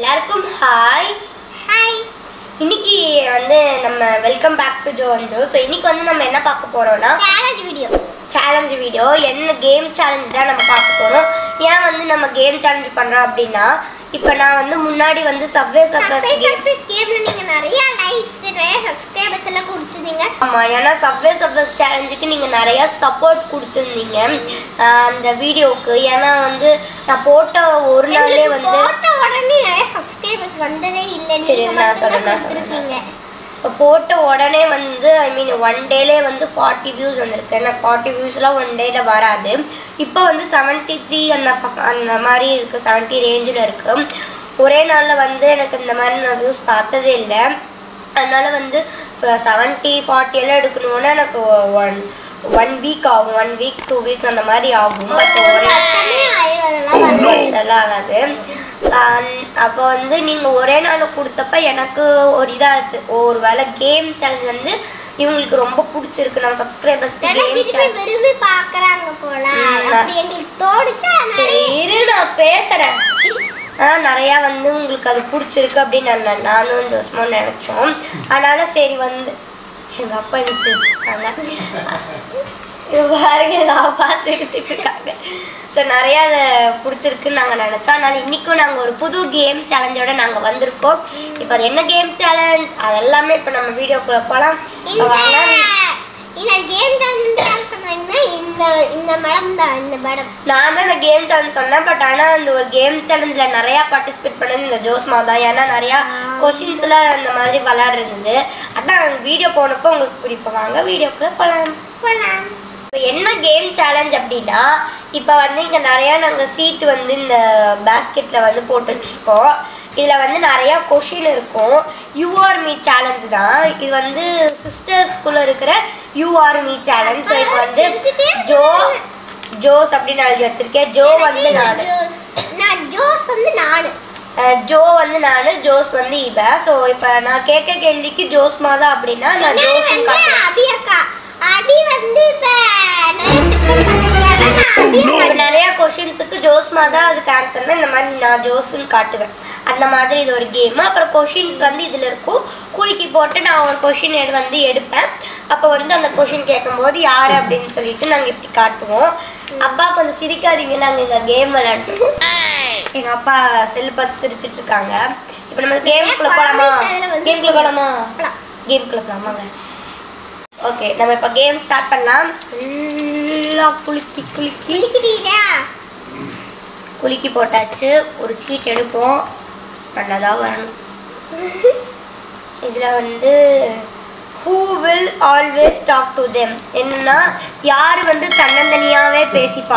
எல்லாருக்கும் hi hi இன்னைக்கு வந்து நம்ம welcome back to Jo Jo so இன்னைக்கு வந்து நம்ம என்ன பார்க்க போறோம்னா சேலஞ்ச் வீடியோ சேலஞ்ச் வீடியோ என்ன கேம் சேலஞ்ச் தான் நம்ம பார்க்க போறோம் ஏன் வந்து நம்ம கேம் சேலஞ்ச் பண்றோம் அப்படின்னா இப்போ நான் வந்து முன்னாடி வந்து subway surprise surprise game surprise கேம்ல நீங்க நிறைய லைக்ஸ் நிறைய சப்ஸ்கிரைபர்ஸ் எல்லாம் கொடுத்துருந்தீங்க ஆமாம் ஏன்னா சப்வே சப்ரஸ் சேலஞ்சுக்கு நீங்கள் நிறையா சப்போர்ட் கொடுத்துருந்தீங்க ஆஹ் அந்த வீடியோவுக்கு ஏன்னா வந்து நான் போட்ட ஒரு நாளே எங்களுக்கு வந்து போட்ட உடனே நிறைய சப்ஸ்கிரைபர்ஸ் வந்ததே இல்லை சரி, நீங்க நான் மட்டும் சொல்றேன், தான் நான் சொல்றேன், கொடுத்துருக்கீங்க இப்போ போட்ட உடனே வந்து ஐ மீன் ஒன் டேலே வந்து ஃபார்ட்டி வியூஸ் வந்திருக்கு ஏன்னா ஃபார்ட்டி வியூஸ்லாம் ஒன் டேல வராது இப்போ வந்து செவன்ட்டி த்ரீ அந்த பக்கம் அந்த மாதிரி இருக்குது செவன்ட்டி ரேஞ்சில் இருக்குது ஒரே நாளில் வந்து எனக்கு இந்த மாதிரி நான் வியூஸ் பார்த்ததே இல்லை அதனால வந்து செவன்ட்டி ஃபார்ட்டி எல்லாம் எடுக்கணும்னா எனக்கு ஒன் ஒன் வீக் ஆகும் ஒன் வீக் டூ வீக் அந்த மாதிரி ஆகும் பட் ஒரு ஒரே வருஷமே ஆயிரம் அதெல்லாம் ஒரு வந்து வருஷம்லாம் ஆகாது அப்போ வந்து நீங்கள் ஒரே நாள் கொடுத்தப்ப எனக்கு ஒரு இதாச்சு ஒரு வேளை கேம் சேலஞ்ச் வந்து இவங்களுக்கு ரொம்ப பிடிச்சிருக்கு நம்ம சப்ஸ்கிரைபர்ஸ்க்கு நிறைய கேம் விரும்பி சேலஞ்ச் விரும்பி பாக்குறாங்க போல ம். அப்படி எங்களுக்கு தோணுச்சு அதனால சரி இரு நான் பேசுகிறேன் ஆ நிறையா வந்து உங்களுக்கு அது பிடிச்சிருக்கு அப்படின்னு நான் நானும் ஜோஸ்மோ நினச்சோம் அதனால சரி வந்து எங்கள் அப்பா இது சிரிச்சிருக்காங்க இது பாருங்க எங்கள் அப்பா சிரிச்சிட்டு இருக்காங்க ஸோ நிறையா அதை பிடிச்சிருக்குன்னு நாங்கள் நினச்சோம் அதனால இன்றைக்கும் நாங்கள் ஒரு புது கேம் சேலஞ்சோட நாங்கள் வந்திருக்கோம் இப்போ அது என்ன கேம் சேலஞ்ச் அதெல்லாமே இப்போ நம்ம வீடியோக்குள்ளே போகலாம் இந்த வாங்க இந்த கேம் சேலஞ்ச் யார் சொன்னாங்கன்னா இந்த இந்த மேடம் தான் இந்த மேடம் நான் தான் இந்த கேம் சேலஞ்ச் சொன்னேன் பட் ஆனால் அந்த ஒரு கேம் சேலஞ்சில் நிறையா பார்ட்டிசிபேட் பண்ணது இந்த ஜோஸ்மா தான் ஏன்னா நிறையா கொஷின்ஸ்லாம் அந்த மாதிரி விளாடுறது அதான் வீடியோ போனப்போ உங்களுக்கு பிடிப்போம் வாங்க வீடியோக்குள்ளே போகலாம் போலாம் இப்போ என்ன கேம் சேலஞ்ச் அப்படின்னா இப்போ வந்து இங்கே நிறையா நாங்கள் சீட்டு வந்து இந்த பேஸ்கெட்டில் வந்து போட்டு வச்சுருக்கோம் இதில் வந்து நிறையா கொஷின் இருக்கும் யூஆர் மீ சேலஞ்ச் தான் இது வந்து சிஸ்டர்ஸ்குள்ளே இருக்கிற யூஆர் மீ சேலஞ்ச் ஸோ இது வந்து ஜோ ஜோஸ் அப்படின்னு எழுதி வச்சிருக்கேன் ஜோ வந்து நான் ஜோஸ் நான் ஜோஸ் வந்து நானு ஜோ வந்து நான் ஜோஸ் வந்து இவ ஸோ இப்போ நான் கேட்க கேள்விக்கு ஜோஸ்மா தான் அப்படின்னா நான் நான் ஜோஸ்ன்னு வந்து காட்டுறேன் அபி அக்கா அபி வந்து இப்ப நிறைய சிக்கல் பண்ணிருக்காங்க நான் அபி இப்போ நிறைய கொஷின்ஸுக்கு ஜோஸ்மா தான் அதுக்கு ஆன்சர்னா இந்த மாதிரி நான் ஜோஸ்ன்னு காட்டுவேன் அந்த மாதிரி இது ஒரு கேம் அப்புறம் கொஷின்ஸ் வந்து இதில் இருக்கும் குலுக்கி போட்டு நான் ஒரு கொஷின் எடு வந்து எடுப்பேன் அப்போ வந்து அந்த கொஷின் கேட்கும்போது யார் அப்படின்னு சொல்லிட்டு நாங்கள் இப்படி காட்டுவோம் அப்பா கொஞ்சம் சிரிக்காதீங்க நாங்கள் இந்த கேம் விளையாடுவோம் எங்கள் அப்பா செல் பார்த்து சிரிச்சிட்டு இருக்காங்க இப்போ நம்ம கேமுக்குள்ளே போகலாமா அதுல வந்து- கேமுக்குள்ளே போகலாமா போலாம். கேமுக்குள்ளே போகலாமாங்க ஓகே நம்ம இப்போ கேம் ஸ்டார்ட் பண்ணலாம் ஃபுல்லாக குலுக்கி குலுக்கி குளிக்கிறீங்களா குலுக்கி போட்டாச்சு ஒரு சீட் எடுப்போம் நல்லதாக வரணும் இதில் வந்து who will always talk to them என்னன்னா யார் வந்து தன்னந்தனியாகவே பேசிப்பா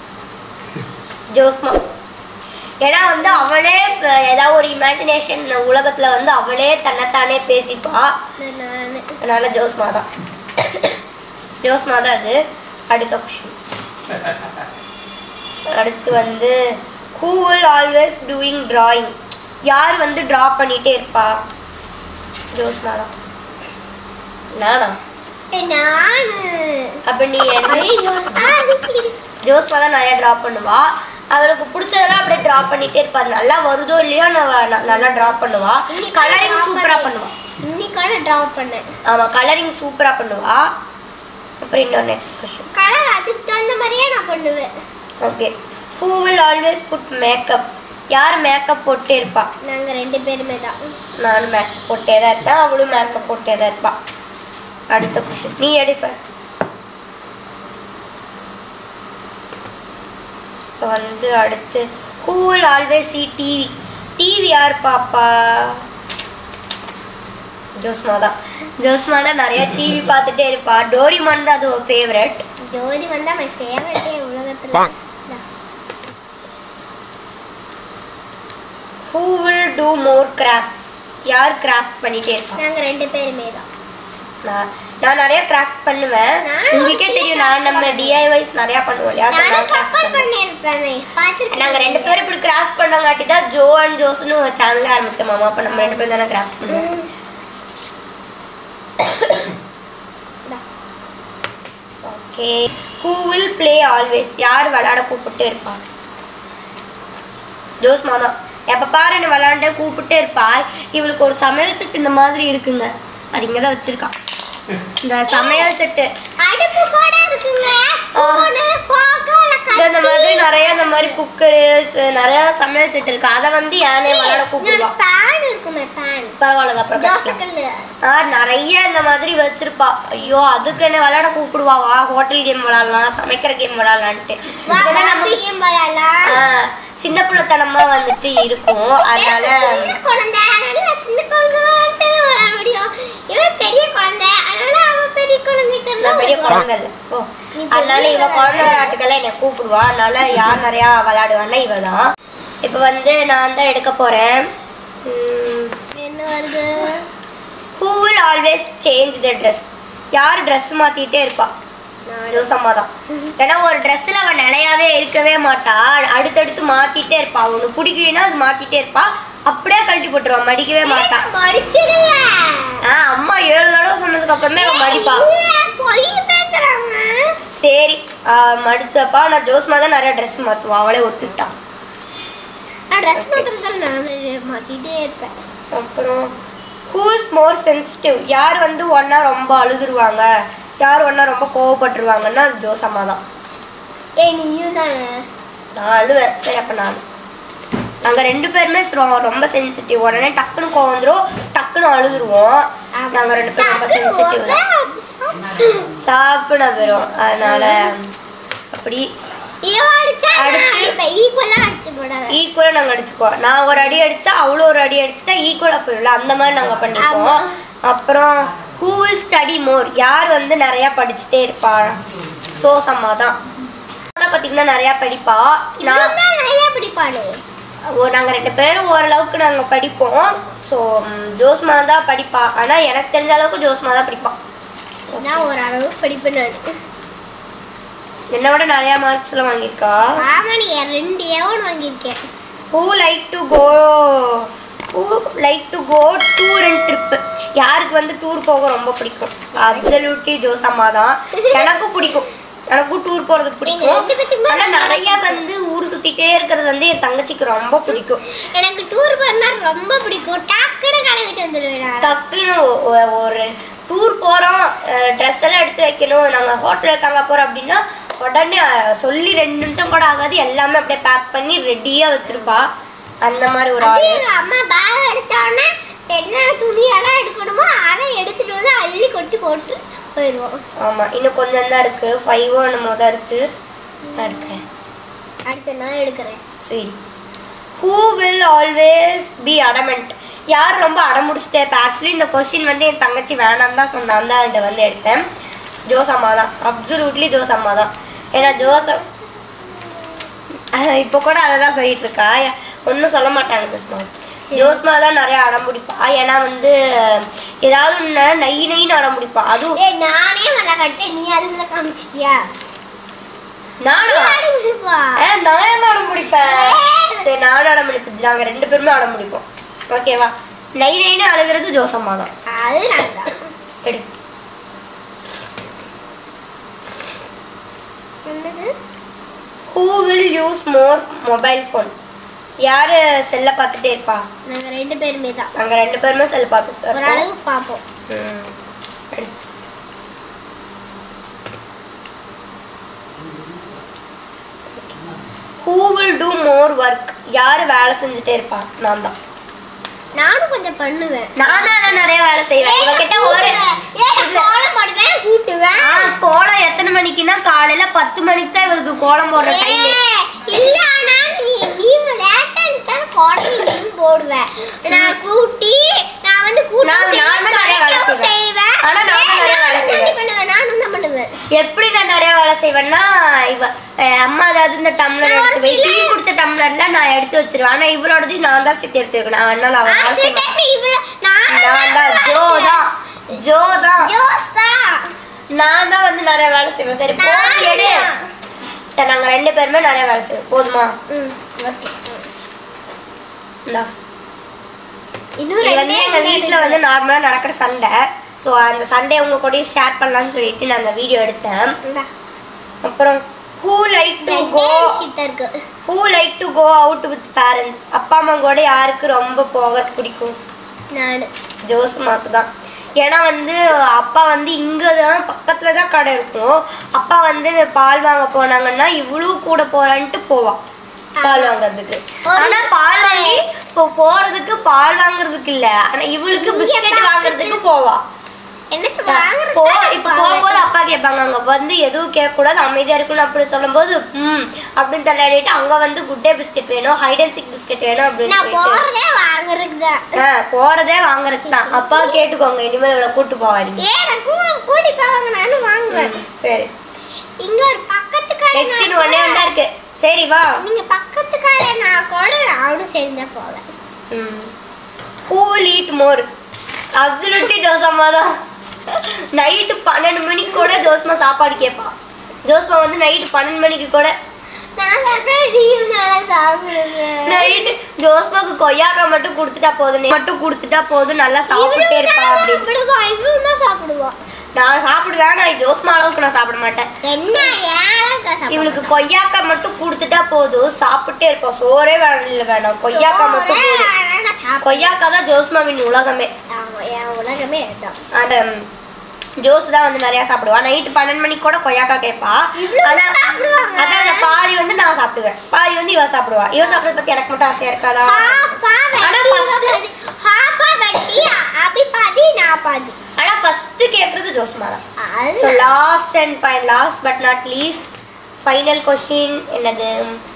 ஜோஸ்மா ஏன்னா வந்து அவளே இப்ப ஏதாவது ஒரு இமேஜினேஷன் உலகத்தில் வந்து அவளே தன்னைத்தானே பேசிப்பா நானு அதனால ஜோஸ்மா தான் ஜோஸ்மா தான் அது அடுத்த கொஷின் அடுத்து வந்து who will always doing drawing யார் வந்து ட்ரா பண்ணிட்டே இருப்பா ஜோஸ்மா தான் நானா ஏய், நானு அப்போ நீ என்ன ஐயோ, சாரி. ஜோஸ்மா தான் நிறையா ட்ரா பண்ணுவா அவளுக்கு பிடிச்சதெல்லாம் அப்படியே ட்ரா பண்ணிட்டே இருப்பா அது நல்லா வருதோ இல்லையோ நான் ந- நல்லா ட்ரா பண்ணுவா கலரிங் சூப்பராக பண்ணுவா இன்னைக்கான ட்ரா பண்ணேன் ஆமாம் கலரிங் சூப்பராக பண்ணுவா அப்புறம் இன்னொரு நெக்ஸ்ட் கொஸ்டின் கலர் அதுக்கு தகுந்த மாதிரியே நான் பண்ணுவேன் okay who will always put makeup யார் மேக்கப் போட்டே இருப்பா நாங்க ரெண்டு பேருமே தான் நானும் மேக்கப் போட்டே தான் இருப்பேன் அவளும் மேக்கப் போட்டே தான் இருப்பா அடுத்த கொஸ்டின் நீ எடுப்ப இப்போ வந்து அடுத்து who will always see TV TV யார் பாப்பா ஜோஸ்மா தான் ஜோஸ்மா தான் நிறைய டிவி பார்த்துட்டே இருப்பா டோரிமான் தான் அது ஃபேவரட் ஜோதி வந்தா மை ஃபேவரட்டே உலகத்துல who will do more crafts யார் கிராஃப்ட் பண்ணிட்டே இருப்பா நாங்க ரெண்டு பேருமே தான் நான் நான் நிறைய கிராஃப்ட் பண்ணுவேன் நானும் உங்களுக்கே தெரியும் நான் நம்ம டிஐவைஸ் நிறைய பண்ணுவோம் இல்லையா So, நானும் நான் craft கப்பல் பண்ணுவேன். பண்ணியிருப்பேனே பார்த்துருக்கேன் நாங்க ரெண்டு பேரும் இப்படி கிராஃப்ட் பண்ணங்காட்டி தான் ஜோ அண்ட் ஜோஸ்னு ஒரு சேனல் ஆரம்பிச்சோம் மாமா அப்போ நம்ம ரெண்டு பேரும் தானே கிராஃப்ட் பண்ணுவோம் okay who will play always யார் விளையாட கூப்பிட்டு இருப்பாங்க ஜோஸ்மா தான் எப்போ பாரு என்ன விளாண்டு கூப்பிட்டே இருப்பா இவளுக்கு ஒரு சமையல் செட்டு இந்த மாதிரி இருக்குங்க அது இங்கே தான் வச்சிருக்கா இந்த சமையல் செட்டு அடுப்பு கூட இருக்குங்க ஸ்பூனு ஃபோக்கு இந்த இந்த மாதிரி நிறைய இந்த மாதிரி குக்கரு நிறைய சமையல் செட்டு இருக்கு அதை வந்து யானே விளாட கூப்பிடுவா பேன் இருக்குமே பேன் பரவாயில்ல அப்புறம் தோசை கட்டிக்கலாம். கல்லு ஆ நிறைய இந்த மாதிரி வச்சிருப்பா ஐயோ அதுக்கு என்ன விளையாட கூப்பிடுவா வா ஹோட்டல் கேம் விளாடலாம் சமைக்கிற கேம் விளாடலான்ட்டு வா இதெல்லாம் பாப்பி நமக்கு கேம் விளையாடலாம் ஆ, சின்ன பிள்ளைத்தனமா வந்துட்டு இருக்கும் அதனால எனக்கு சின்ன குழந்தை அதனால நான் சின்ன குழந்தை விளையாட்டு விளையாட முடியும் இவன் பெரிய குழந்தை அதனால அவன் பெரிய குழந்தைக்கு நான் பெரிய குழந்தை இல்லை ஓ நீ அதனால பெரிய இவ குழந்தை விளையாட்டுக்கெல்லாம் என்னை கூப்பிடுவா அதனால யார் நிறையா விளையாடுவான்னா இவ தான் இப்போ வந்து நான் தான் எடுக்க போறேன் என்ன வருது who will always change the dress யார் ட்ரெஸ் மாத்திட்டே இருப்பா ஜோசம்மா தான் ஏன்னா ஒரு ட்ரெஸ்ஸில் அவள் நிலையாவே இருக்கவே மாட்டா அடுத்தடுத்து மாத்திட்டே இருப்பா ஒன்று பிடிக்கலைன்னா அது மாத்திட்டே இருப்பா அப்படியே கழட்டி போட்டுருவா மடிக்கவே மாட்டா மடிச்சிருவேன் ஆ அம்மா ஏழு தடவை சொன்னதுக்கு அப்புறம் தான் இவன் மடிப்பா பொய் பேசுறாங்க சரி ஆ, மடிச்சப்பா நான் ஜோஸ்மா தான் நிறைய ட்ரெஸ் மாற்றுவா அவளே ஒத்துக்கிட்டா நான் ட்ரெஸ் மாத்திரத்தில் நான் மாத்திட்டே இருப்பேன் அப்புறம் ஹூஸ் மோர் சென்சிட்டிவ் யார் வந்து ஒன்றா ரொம்ப அழுதுருவாங்க யார் ஒன்றா ரொம்ப கோவப்பட்டுருவாங்கன்னா அது ஜோசம்மா தான் ஏய் நீயும் தானே நான் அழுவேன் சரி அப்போ நான் நாங்கள் ரெண்டு பேருமே ரொ- ரொம்ப சென்சிட்டிவ் உடனே டக்குன்னு கோவம் வந்துடும் டக்குன்னு அழுதுருவோம் நாங்கள் ரெண்டு பேரும் ரொம்ப சென்சிட்டிவ் தான் சாப்பிட வரும் அதனால அப்படி இவன் அடிச்சா நான் அடுத்து- அடிப்பேன் ஈக்குவலாக அடிச்சு போடாத ஈக்குவலாக நாங்கள் அடிச்சுக்குவோம் நான் ஒரு அடி அடித்தா அவ்வளோ ஒரு அடி அடிச்சிட்டா ஈக்குவலாக போயிடல அந்த மாதிரி நாங்கள் பண்ணிக்குவோம் அப்புறம் ஹூ வில் ஸ்டடி மோர் யார் வந்து நிறையா படிச்சுட்டே இருப்பா சோசம்மா தான் பார்த்தீங்கன்னா நிறையா படிப்பா நான் இவன் தான் நிறைய பிடிப்பாடு ஓ நாங்கள் ரெண்டு பேரும் ஓரளவுக்கு நாங்கள் படிப்போம் ஸோ ஜோஸ்மா தான் படிப்பா ஆனால் எனக்கு தெரிஞ்ச அளவுக்கு ஜோஸ்மா தான் படிப்பா நான் ஒரு அளவு படிப்பேன் நான் என்னை விட நிறையா மார்க்ஸ்லாம் வாங்கியிருக்கா ஆமா நீ ரெண்டு ஏவன் வாங்கியிருக்கேன் who like to go who like to go tour and trip யாருக்கு வந்து டூர் போக ரொம்ப பிடிக்கும் அப்சல்யூட்லி ஜோசம்மா தான் எனக்கும் பிடிக்கும் எனக்கும் டூர் போகிறது நீங்க பிடிக்கும் ரெண்டு பேத்துக்குமே ஆனால் நிறைய வந்து ஊர் சுற்றிட்டே இருக்கிறது வந்து என் தங்கச்சிக்கு ரொம்ப பிடிக்கும் எனக்கு டூர் பண்ணா ரொம்ப பிடிக்கும் டக்குன்னு கிளம்பிட்டு வந்துடுவேன் நான். டக்குன்னு ஒ- ஒ- ஒரு டூர் போகிறோம் ட்ரெஸ் எல்லாம் எடுத்து வைக்கணும் நாங்கள் ஹோட்டலில் தங்க போகிறோம் அப்படின்னா உடனே அஹ், சொல்லி ரெண்டு நிமிஷம் கூட ஆகாது எல்லாமே அப்படியே பேக் பண்ணி ரெடியாக வச்சிருப்பா அந்த மாதிரி ஒரு அது ஆள் எங்க அம்மா பேக் எடுத்தோடனே என்னென்ன துணியெல்லாம் எடுக்கணுமோ அதை எடுத்துட்டு வந்து அள்ளி கொட்டி போட்டு போயிடுவோம் ஆமாம் இன்னும் கொஞ்சம் தான் இருக்குது ஃபைவோ என்னமோ தான் இருக்குது நான் எடுக்கிறேன் அடுத்து நான் எடுக்கிறேன் சரி who will always be adamant யார் ரொம்ப அடமுடிச்சிட்டே இப்போ ஆக்சுவலி இந்த கொஸ்டின் வந்து என் தங்கச்சி வேணாம் தான் சொன்னான் தான் இதை வந்து எடுத்தேன் ஜோஸ் அம்மா தான் அப்சல்யூட்லி ஜோஸ் அம்மா தான் ஏன்னா ஜோஸ் இப்போ கூட அதை தான் சொல்லிட்டு இருக்கா ஒன்றும் சொல்ல மாட்டாங்க ஜோஸ்மா சரி. ஜோஸ்மா தான் நிறைய அடம் பிடிப்பா ஏன்னா வந்து ஏதாவது ஒன்று நை நைன்னு அடம் பிடிப்பா அதுவும் ஏய் நானே மழை கட்டேன் நீ அதுக்குள்ள காமிச்சிட்டியா நானும் ஆடு விடுப்பா ஏ, நான் ஏன் அடம் பிடிப்பேன் சரி நானும் அடம் பிடிப்பேன் நாங்கள் ரெண்டு பேருமே அடம் பிடிப்போம் ஓகேவா நை நைன்னு அழுகிறது ஜோசம்மா தான் அது நான் தான் எடு என்னது who will use more mobile phone யார் செல்லை பார்த்துட்டே இருப்பா நாங்கள் ரெண்டு பேருமே தான் நாங்கள் ரெண்டு பேருமே செல் பார்த்துட்டு தான் ஒரு இருப்போம் அளவுக்கு பார்ப்போம் ம். எடு. Who will do more work யார் வேலை செஞ்சுட்டே இருப்பா நான் தான் நானும் கொஞ்சம் பண்ணுவேன் நான் தான் நிறைய வேலை செய்வேன் இவகிட்ட ஒரு ஏய், கோலம் போடுவேன் கூட்டுவேன் ஆ, கோலம் எத்தனை மணிக்குன்னா காலையில பத்து மணிக்கு தான் இவளுக்கு கோலம் போடுற டைம் ஏய், இல்ல ஆனா நீ நீ லேட்டா இருந்தா கோலம் நீ போடுவேன் நான் கூட்டி நான் வந்து கூட்டி நான் நான் தான் நிறைய வேலை செய்வேன் செய்வேன் ஆனா நான் தான் நிறைய வேலை நானும் தான் செய்வேன் பண்ணுவேன் நானும் தான் பண்ணுவேன் எப்படி நான் நிறைய வேலை செய்வேன்னா இவ அஹ், அம்மா ஏதாவது இந்த டம்ளர் நான் ஒரு எடுத்து வை சில- டீ குடிச்ச டம்ளர்ல நான் எடுத்து வச்சிருவேன் ஆனா இவளோடதையும் நான் தான் சுத்தி எடுத்து வைக்கணும் அதனால அவ வேலை செய்வா. நான் தான் ஜோ தான் ஜோ தான் நான் தான் வந்து நிறைய வேலை செய்வேன் சரி போதும் எடு சரி நாங்க ரெண்டு பேருமே நிறைய வேலை செய்வோம் போதுமா இந்தா இன்னும் இது வந்து ரெண்டே எங்கள் ரெண்டு வீட்டில் வந்து நார்மலாக நடக்கிற சண்டை ஸோ அந்த சண்டே உங்க கூட ஷேர் பண்ணலாம்னு சொல்லிட்டு நான் அந்த வீடியோ எடுத்தேன் இந்தா. அப்புறம் ஹூ லைக் டு கோ விஷயத்த இருக்கு who like to go out with parents அப்பா அம்மா கூட யாருக்கு ரொம்ப போக பிடிக்கும் நான் ஜோஸ்மாக்கு தான் ஏன்னா வந்து அப்பா வந்து இங்கே தான் பக்கத்தில் தான் கடை இருக்கும் அப்பா வந்து பால் வாங்க போனாங்கன்னா இவ்வளோ கூட போகிறான்ட்டு போவான் பால் வாங்குறதுக்கு ஒரு ஆனா பால் வாங்கி இப்போ போறதுக்கு பால் வாங்குறதுக்கு இல்ல ஆனா இவளுக்கு இங்க பிஸ்கெட் பக்கத்து- வாங்குறதுக்கு போவா என்ன போ இப்போ போகும்போது அப்பா கேட்பாங்க அங்க வந்து எதுவும் கேட்கக்கூடாது அமைதியா இருக்கணும் அப்படி சொல்லும்போது ம் அப்படின்னு தள்ளாடிட்டு அங்க வந்து குட் டே பிஸ்கெட் வேணும் ஹைட் அண்ட் சிக் பிஸ்கெட் வேணும் அப்படின்னு நான் சொல்லிட்டு போறதே வாங்குறதுக்கு தான் ஆ, போறதே வாங்குறதுக்கு தான் அப்பா கேட்டுக்கோங்க இனிமேல் இவளை கூட்டு போவாதீங்க ஏ நான் கூ- கூட்டி போவாங்க நானும் வாங்குவேன் ம், சரி இங்க ஒரு பக்கத்து கடை நெக்ஸ்ட் நான் ஒன்னே ஒன்றா இருக்கு சரி வா நீங்க பக்கத்து கடை நான் கூட நானும் சேர்ந்து தான் போவேன் who will eat more absolutely Josamma தான் நைட்டு பன்னெண்டு மணிக்கு கூட ஜோஸ்மா சாப்பாடு கேட்பா ஜோஸ்மா வந்து நைட்டு பன்னெண்டு மணிக்கு கூட நான் சாப்பிட்டேன் நீயும் நல்லா சாப்பிடுவேன் நைட்டு ஜோஸ்மாக்கு கொய்யாக்காய் மட்டும் கொடுத்துட்டா போதும் நீ மட்டும் கொடுத்துட்டா போதும் நல்லா சாப்பிட்டே இருப்பா அப்படின்னு சாப்பிடுவா இவரும் தான் சாப்பிடுவா நான் சாப்பிடுவேன் நான் ஜோஸ்மா அளவுக்கு நான் சாப்பிட மாட்டேன் என்ன ஏழக்கா சாப்பிடுவா இவளுக்கு கொய்யாக்காய் மட்டும் கொடுத்துட்டா போதும் சாப்பிட்டே இருப்பா சோறே வேணும் இல்லை வேணாம் கொய்யாக்காய் மட்டும் சோறே போதும் வேணாம், நான் சாப்பிடுவேன். கொய்யாக்காய் தான் ஜோஸ்மாவின் உலகமே ஆமா, என் உலகமே இதுதான் அந்த ஜோஸ் தான் வந்து நிறைய சாப்பிடுவா நைட்டு பன்னெண்டு மணிக்கு கூட கொய்யாக்கா கேட்பா இவ்வளவு ஆனா சாப்பிடுவாங்க? அதான் அந்த பாதி வந்து நான் சாப்பிடுவேன் பாதி வந்து இவ சாப்பிடுவா இவ சாப்பிட்றத பத்தி எனக்கு மட்டும் ஆசையா இருக்காதா ஹாஃபா ஆனா வெட்டி first- பாதி. ஹாஃபா வெட்டி அபி பாதி நான் பாதி ஆனா ஃபர்ஸ்ட் கேக்குறது ஜோஸ்மா தான் அது so last and fine last but not least final question என்னது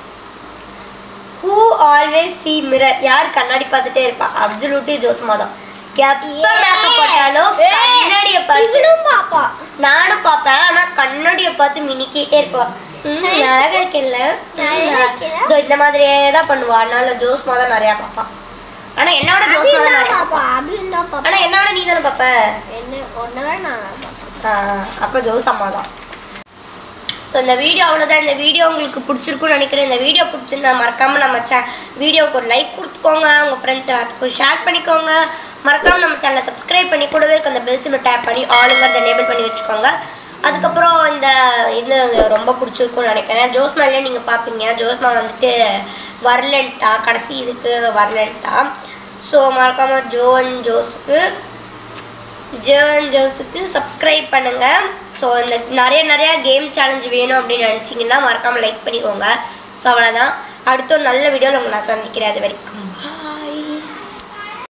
ஹூ ஆல்வேஸ் சி மிரர் யார் கண்ணாடி பார்த்துட்டே இருப்பா அப்சல்யூட்லி ஜோஸ்மா தான் எப்போ மேக்கப் போட்டாலும் கண்ணாடியை பார்த்து இவளும் பாப்பா நானும் பார்ப்பேன் ஆனா கண்ணாடியை பார்த்து மினிக்கிட்டே இருப்பா ம், அழகா இருக்குல்ல அழகா இருக்குல்ல? இதோ இந்த மாதிரியே தான் பண்ணுவா அதனால ஜோஸ்மா தான் நிறையா பார்ப்பா ஆனா என்னோட ஜோஸ்மா அபியும் தான் தான் நிறையா பாப்பா பார்ப்பா அபியும் தான் பாப்பா ஆனா என்னோட நீ தானே பார்ப்ப என்ன ஒன்னவே நான் தான் பாப்பேன் ஆ, அப்ப ஜோஸ் அம்மா தான் ஸோ இந்த வீடியோ அவ்வளோதான் இந்த வீடியோ உங்களுக்கு பிடிச்சிருக்குன்னு நினைக்கிறேன் இந்த வீடியோ பிடிச்சிருந்தா மறக்காம நம்ம சே வீடியோக்கு ஒரு லைக் கொடுத்துக்கோங்க உங்கள் ஃப்ரெண்ட்ஸ் எல்லாத்துக்கும் ஷேர் பண்ணிக்கோங்க மறக்காம நம்ம சேனலை சப்ஸ்கிரைப் பண்ணி கூடவே இருக்க அந்த பெல் சிம்மை டேப் பண்ணி ஆளுங்கிறத எனேபிள் பண்ணி வச்சுக்கோங்க அதுக்கப்புறம் இந்த இது ரொம்ப பிடிச்சிருக்கும்னு நினைக்கிறேன் ஜோஸ்மாலே நீங்கள் பார்ப்பீங்க ஜோஸ்மா வந்துட்டு வரலன்ட்டா கடைசி இதுக்கு வரலன்ட்டா ஸோ மறக்காம ஜோன் ஜோஸுக்கு ஜேர்ன் ஜோஸுக்கு சப்ஸ்கிரைப் பண்ணுங்க ஸோ இந்த நிறைய நிறைய கேம் சேலஞ்ச் வேணும் அப்படின்னு நினச்சிங்கன்னா மறக்காமல் லைக் பண்ணிக்கோங்க ஸோ அவ்வளோதான் அடுத்த ஒரு நல்ல வீடியோவில் உங்களை நான் சந்திக்கிறேன் அது வரைக்கும்